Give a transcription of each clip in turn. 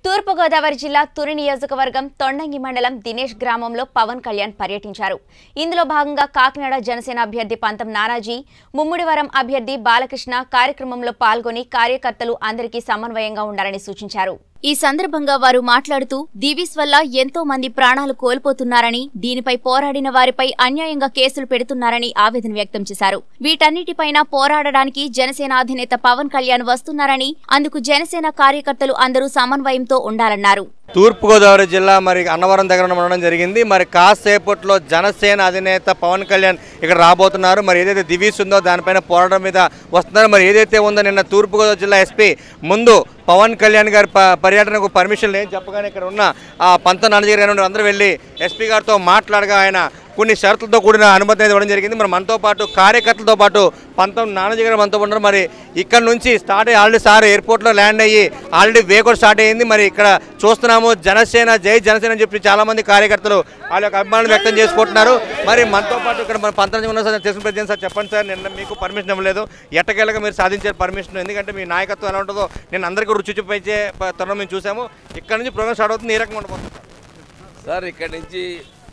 తూర్పుగోదావరి జిల్లా తురి నియోజకవర్గం తొండంగి మండలం దినేష్ గ్రామంలో పవన్ కళ్యాణ్ పర్యటించారు ఇందులో భాగంగా కాకినాడ జనసేన అభ్యర్థి పంతం నానాజీ ముమ్మిడివరం అభ్యర్థి బాలకృష్ణ కార్యక్రమంలో పాల్గొని కార్యకర్తలు అందరికీ సమన్వయంగా ఉండాలని సూచించారు ఈ సందర్భంగా వారు మాట్లాడుతూ దివీస్ వల్ల ఎంతో మంది ప్రాణాలు కోల్పోతున్నారని దీనిపై పోరాడిన వారిపై అన్యాయంగా కేసులు పెడుతున్నారని ఆవేదన వ్యక్తం చేశారు వీటన్నిటిపైన పోరాడడానికి జనసేన అధినేత పవన్ కళ్యాణ్ వస్తున్నారని అందుకు జనసేన కార్యకర్తలు అందరూ సమన్వయంతో ఉండాలన్నారు తూర్పుగోదావరి జిల్లా మరి అన్నవరం దగ్గర ఉండడం జరిగింది మరి కాసేపట్లో జనసేన అధినేత పవన్ కళ్యాణ్ ఇక్కడ రాబోతున్నారు మరి ఏదైతే దివీస్ ఉందో దానిపైన పోరాటం మీద వస్తున్నారు మరి ఏదైతే ఉందో నిన్న తూర్పుగోదావరి జిల్లా ఎస్పీ ముందు పవన్ కళ్యాణ్ గారి ప- పర్యటనకు పర్మిషన్ లేని చెప్పగానే ఇక్కడ ఉన్న ఆ పంత నాన్నగారు గారు అందరూ వెళ్ళి ఎస్పీ గారితో మాట్లాడగా ఆయన కొన్ని షరతులతో కూడిన అనుమతి అనేది ఇవ్వడం జరిగింది మరి మనతో పాటు కార్యకర్తలతో పాటు పంతం నాన్నజీ గారు మనతో ఉన్నారు మరి ఇక్కడ నుంచి స్టార్ట్ అయ్యి ఆల్రెడీ సార్ ఎయిర్పోర్ట్లో ల్యాండ్ అయ్యి ఆల్రెడీ వే కూడా స్టార్ట్ అయ్యింది మరి ఇక్కడ చూస్తున్నాము జనసేన జై జనసేన అని చెప్పి చాలా మంది కార్యకర్తలు వాళ్ళ యొక్క అభిమానం వ్యక్తం చేసుకుంటున్నారు మరి మనతో పాటు ఇక్కడ మన పంతొమ్మిది ఉన్న సార్ తెలుసు ప్రతి సార్ చెప్పండి సార్ నిన్న మీకు పర్మిషన్ ఇవ్వలేదు ఎట్టకేళ్ళగా మీరు సాధించారు పర్మిషన్ ఎందుకంటే మీ నాయకత్వం ఎలా ఉంటుందో నేను అందరికీ రుచి చూపించే ప- తరుణం మేము చూసాము ఇక్కడ నుంచి ప్రోగ్రామ్ స్టార్ట్ అవుతుంది ఈ రకంగా ఉండబోతుంది సార్. సార్ ఇక్కడ నుంచి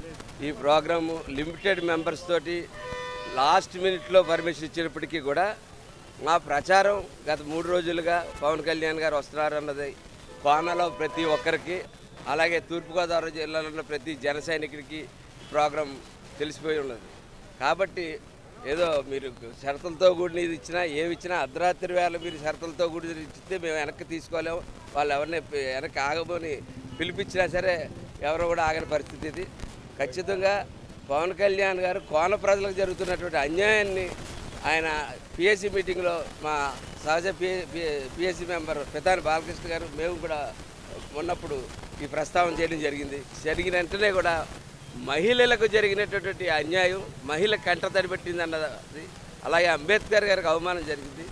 ఈ ప్రోగ్రాము లిమిటెడ్ మెంబర్స్ తోటి లాస్ట్ మినిట్లో పర్మిషన్ ఇచ్చినప్పటికీ కూడా మా ప్రచారం గత మూడు రోజులుగా పవన్ కళ్యాణ్ గారు వస్తున్నారన్నది కోనలో ప్రతి ఒక్కరికి అలాగే తూర్పుగోదావరి జిల్లాలో ఉన్న ప్రతి జన సైనికుడికి ప్రోగ్రాం తెలిసిపోయి ఉన్నది కాబట్టి ఏదో మీరు షరతులతో కూడిన ఇది ఇచ్చినా ఏమి ఇచ్చినా అర్ధరాత్రి వేళ మీరు షరతులతో కూడిన ఇచ్చితే మేము వెనక్కి తీసుకోలేము వాళ్ళు ఎవరిని పి- వెనక్కి ఆగమని పిలిపించినా సరే ఎవరు కూడా ఆగని పరిస్థితి ఇది ఖచ్చితంగా పవన్ కళ్యాణ్ గారు కోన ప్రజలకు జరుగుతున్నటువంటి అన్యాయాన్ని ఆయన పిఎస్సి మీటింగ్లో మా సహజ పిఎస్సి మెంబర్ పితాని బాలకృష్ణ గారు మేము కూడా ఉన్నప్పుడు ఈ ప్రస్తావన చేయడం జరిగింది జరిగిన వెంటనే కూడా మహిళలకు జరిగినటువంటి అన్యాయం మహిళ కంట తడిపెట్టింది అన్నది అలాగే అంబేద్కర్ గారికి అవమానం జరిగింది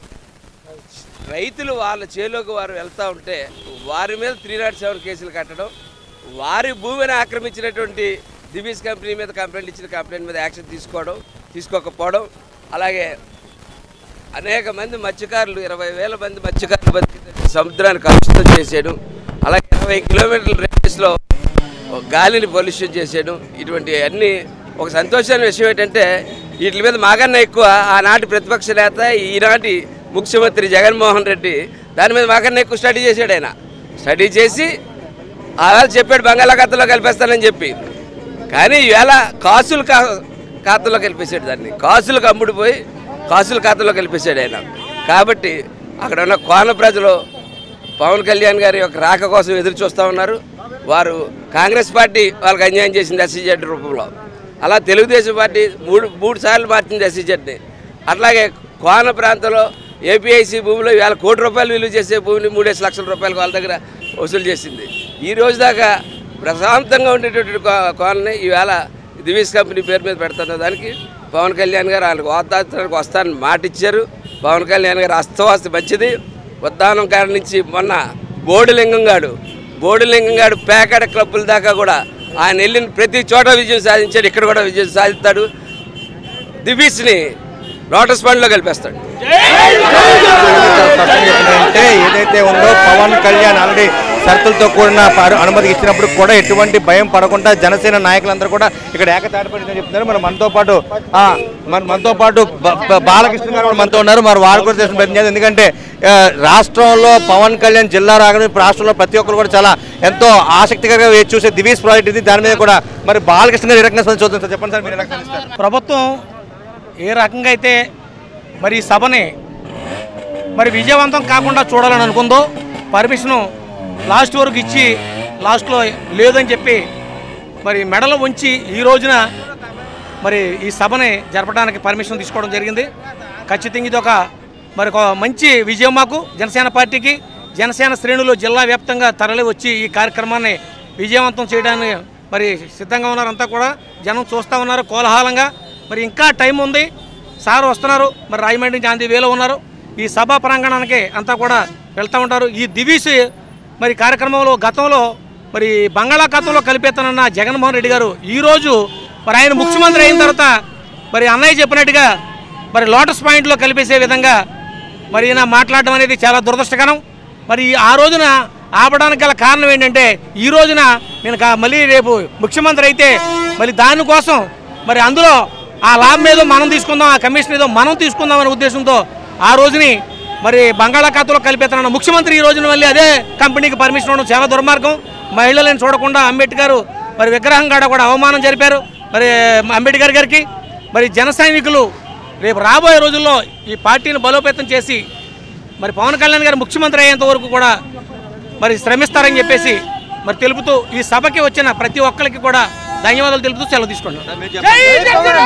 రైతులు వాళ్ళ చేలోకి వారు వెళ్తూ ఉంటే వారి మీద త్రీ నాట్ సెవెన్ కేసులు కట్టడం వారి భూమిని ఆక్రమించినటువంటి దివీస్ కంపెనీ మీద కంప్లైంట్ ఇచ్చిన కంప్లైంట్ మీద యాక్షన్ తీసుకోవడం తీసుకోకపోవడం అలాగే అనేక మంది మత్స్యకారులు ఇరవై వేల మంది మత్స్యకారులు బతికి సముద్రాన్ని కలుషితం చేసేయడం అలాగే ఇరవై కిలోమీటర్ల రేడియస్లో గాలిని పొల్యూషన్ చేసేయడం ఇటువంటి అన్ని ఒక సంతోషమైన విషయం ఏంటంటే వీటి మీద మాకన్నా ఎక్కువ ఆనాటి ప్రతిపక్ష నేత ఈనాటి ముఖ్యమంత్రి జగన్మోహన్ రెడ్డి దాని మీద మాకన్నా ఎక్కువ స్టడీ చేశాడు ఆయన స్టడీ చేసి అలా చెప్పాడు బంగాళాఖాతంలో కలిపేస్తానని చెప్పి కానీ ఈవేళ కాసులు కా ఖాతాలో కలిపేశాడు దాన్ని కాసులకు అమ్ముడిపోయి కాసుల ఖాతాలో కలిపేశాడు ఆయన కాబట్టి అక్కడ ఉన్న కోన ప్రజలు పవన్ కళ్యాణ్ గారి యొక్క రాక కోసం ఎదురు చూస్తూ ఉన్నారు వారు కాంగ్రెస్ పార్టీ వాళ్ళకి అన్యాయం చేసింది ఎస్సీజెడ్ రూపంలో అలా తెలుగుదేశం పార్టీ మూడు మూడు సార్లు మార్చింది ఎస్సీజెడ్ని అట్లాగే కోన ప్రాంతంలో ఏపీఐసి భూమిలో ఇవాళ కోటి రూపాయలు విలువ చేసే భూమిని మూడేసి లక్షల రూపాయలకు వాళ్ళ దగ్గర వసూలు చేసింది ఈ రోజు దాకా ప్రశాంతంగా ఉండేటటువంటి కో- కోనని ఈవేళ దివీస్ కంపెనీ పేరు మీద పెడుతున్న దానికి పవన్ కళ్యాణ్ గారు వాళ్ళకి వాతావరణానికి వస్తానని మాట ఇచ్చారు పవన్ కళ్యాణ్ గారు అస్తవాస్తి మంచిది ఉద్దానం కాడ నుంచి మొన్న బోడిలింగం గాడు బోడిలింగం గాడు పేకాడ క్లబ్బుల దాకా కూడా ఆయన వెళ్ళిన ప్రతి చోట విజయం సాధించాడు ఇక్కడ కూడా విజయం సాధిస్తాడు దివీస్ని లోటస్ ఫండ్లో కలిపేస్తాడు అంటే ఏదైతే ఉందో పవన్ కళ్యాణ్ ఆల్రెడీ షరతులతో కూడిన పరు- అనుమతి ఇచ్చినప్పుడు కూడా ఎటువంటి భయం పడకుండా జనసేన నాయకులందరూ కూడా ఇక్కడ ఏకతాటిపడిందని చెప్తున్నారు మరి మనతో పాటు ఆ, మన మనతో పాటు బ- బ- బాలకృష్ణ గారు కూడా మనతో ఉన్నారు మరి వారు కూడా చేసిన ప్రయత్నం చేస్తారు. ఎందుకంటే ఆ, రాష్ట్రంలో పవన్ కళ్యాణ్ జిల్లా రాగానే ఇప్పుడు రాష్ట్రంలో ప్రతి ఒక్కరు కూడా చాలా ఎంతో ఆసక్తికరంగా వేచి చూసే దివీస్ ప్రాజెక్ట్ ఇది దాని మీద కూడా మరి బాలకృష్ణ గారు ఏ రకంగా స్పందించి చూద్దాం సార్ చెప్పండి సార్ మీరు ఎలా స్పందిస్తారు ప్రభుత్వం ఏ రకంగా అయితే మరి ఈ సభని మరి విజయవంతం కాకుండా చూడాలని అనుకుందో పర్మిషను లాస్ట్ వరకు ఇచ్చి లాస్ట్లో లేదని చెప్పి మరి మెడలు ఉంచి ఈ రోజున మరి ఈ సభని జరపడానికి పర్మిషన్ తీసుకోవడం జరిగింది ఖచ్చితంగా ఇది ఒక మరి ఒక మంచి విజయం మాకు జనసేన పార్టీకి జనసేన శ్రేణులు జిల్లా వ్యాప్తంగా తరలి వచ్చి ఈ కార్యక్రమాన్ని విజయవంతం చేయడానికి మరి సిద్ధంగా ఉన్నారు అంతా కూడా జనం చూస్తూ ఉన్నారు కోలాహలంగా మరి ఇంకా టైం ఉంది సార్ వస్తున్నారు మరి రాజమండ్రి నుంచి ఆంధ్ర వేలో ఉన్నారు ఈ సభా ప్రాంగణానికి అంతా కూడా వెళ్తూ ఉంటారు ఈ దివీస్ మరి కార్యక్రమంలో గతంలో మరి బంగాళాఖాతంలో కలిపేస్తానన్న జగన్మోహన్ రెడ్డి గారు ఈరోజు మరి ఆయన ముఖ్యమంత్రి అయిన తర్వాత మరి అన్నయ్య చెప్పినట్టుగా మరి లోటస్ పాయింట్లో కలిపేసే విధంగా మరి ఈయన మాట్లాడడం అనేది చాలా దురదృష్టకరం మరి ఆ రోజున ఆపడానికి గల కారణం ఏంటంటే ఈ రోజున నేను కా- మళ్ళీ రేపు ముఖ్యమంత్రి అయితే మళ్ళీ దానికోసం మరి అందులో ఆ లాభం ఏదో మనం తీసుకుందాం ఆ కమిషన్ ఏదో మనం తీసుకుందాం అనే ఉద్దేశంతో ఆ రోజుని మరి బంగాళాఖాతంలో కలిపేతనన్న ముఖ్యమంత్రి ఈ రోజున మళ్ళీ అదే కంపెనీకి పర్మిషన్ ఇవ్వడం చాలా దుర్మార్గం మహిళలను చూడకుండా అంబేద్కర్ మరి విగ్రహం కాడ కూడా అవమానం జరిపారు మరి అంబేద్కర్ గారికి మరి జన సైనికులు రేపు రాబోయే రోజుల్లో ఈ పార్టీని బలోపేతం చేసి మరి పవన్ కళ్యాణ్ గారు ముఖ్యమంత్రి అయ్యేంత వరకు కూడా మరి శ్రమిస్తారని చెప్పేసి మరి తెలుపుతూ ఈ సభకి వచ్చిన ప్రతి ఒక్కరికి కూడా ధన్యవాదాలు తెలుపుతూ సెలవు తీసుకుంటున్నాను మీరు చెప్పండి.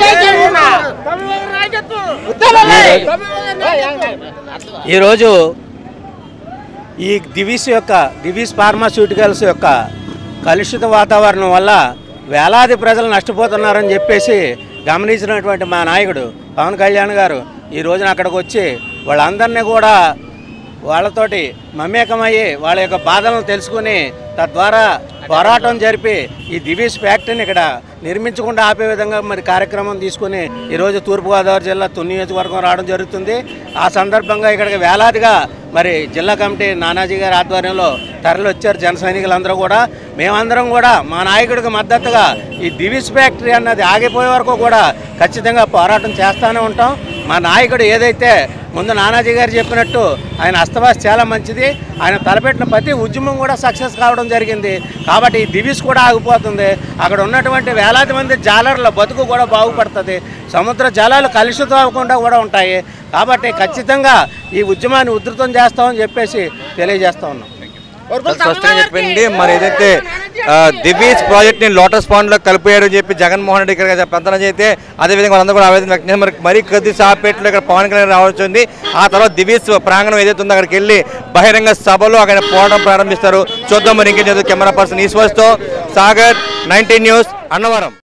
ఈరోజు ఈ దివీస్ యొక్క దివీస్ ఫార్మాస్యూటికల్స్ యొక్క కలుషిత వాతావరణం వల్ల వేలాది ప్రజలు నష్టపోతున్నారని చెప్పేసి గమనించినటువంటి మా నాయకుడు పవన్ కళ్యాణ్ గారు ఈ రోజున అక్కడికి వచ్చి వాళ్ళందరినీ కూడా వాళ్ళతోటి మమేకమయ్యి వాళ్ళ యొక్క బాధలను తెలుసుకుని తద్వారా పోరాటం జరిపి ఈ దివీస్ ఫ్యాక్టరీని ఇక్కడ నిర్మించకుండా ఆపే విధంగా మరి కార్యక్రమం తీసుకుని ఈరోజు తూర్పుగోదావరి జిల్లా తుని నియోజకవర్గం రావడం జరుగుతుంది ఆ సందర్భంగా ఇక్కడికి వేలాదిగా మరి జిల్లా కమిటీ నానాజీ గారి ఆధ్వర్యంలో తరలి వచ్చారు జన సైనికులందరూ కూడా మేమందరం కూడా మా నాయకుడికి మద్దతుగా ఈ దివిస్ ఫ్యాక్టరీ అన్నది ఆగిపోయే వరకు కూడా ఖచ్చితంగా పోరాటం చేస్తూనే ఉంటాం మా నాయకుడు ఏదైతే ముందు నానాజీ గారు చెప్పినట్టు ఆయన అస్తవాస్ చాలా మంచిది ఆయన తలపెట్టిన ప్రతి ఉద్యమం కూడా సక్సెస్ కావడం జరిగింది కాబట్టి ఈ దివిస్ కూడా ఆగిపోతుంది అక్కడ ఉన్నటువంటి వేలాది మంది జాలర్ల బతుకు కూడా బాగుపడుతుంది సముద్ర జలాలు కలుషితం అవ్వకుండా కూడా ఉంటాయి కాబట్టి ఖచ్చితంగా ఈ ఉద్యమాన్ని ఉధృతం చేస్తామని చెప్పేసి తెలియజేస్తా ఉన్నాం చాలా స్పష్టంగా చెప్పింది మరి ఏదైతే ఆ, దివీస్ ప్రాజెక్ట్ ని లోటస్ పాండ్ లో కలిపారు అని చెప్పి జగన్మోహన్ రెడ్డి ఇక్కడ పెంతన చేస్తే అదేవిధంగా వాళ్ళందరూ కూడా ఆవేదన వ్యక్తం చేశారు. మరి మరీ కొద్ది సాపేట్లో ఇక్కడ పవన్ కళ్యాణ్ రావాల్సి ఉంది ఆ తర్వాత దివీస్ ప్రాంగణం ఏదైతే ఉందో అక్కడికి వెళ్ళి బహిరంగ సభలో అక్కడ పోవడం ప్రారంభిస్తారు చూద్దాం మరి ఇంకేం చదువు కెమెరా పర్సన్ ఈశ్వర్స్తో సాగర్ నైన్టీన్ న్యూస్ అన్నవరం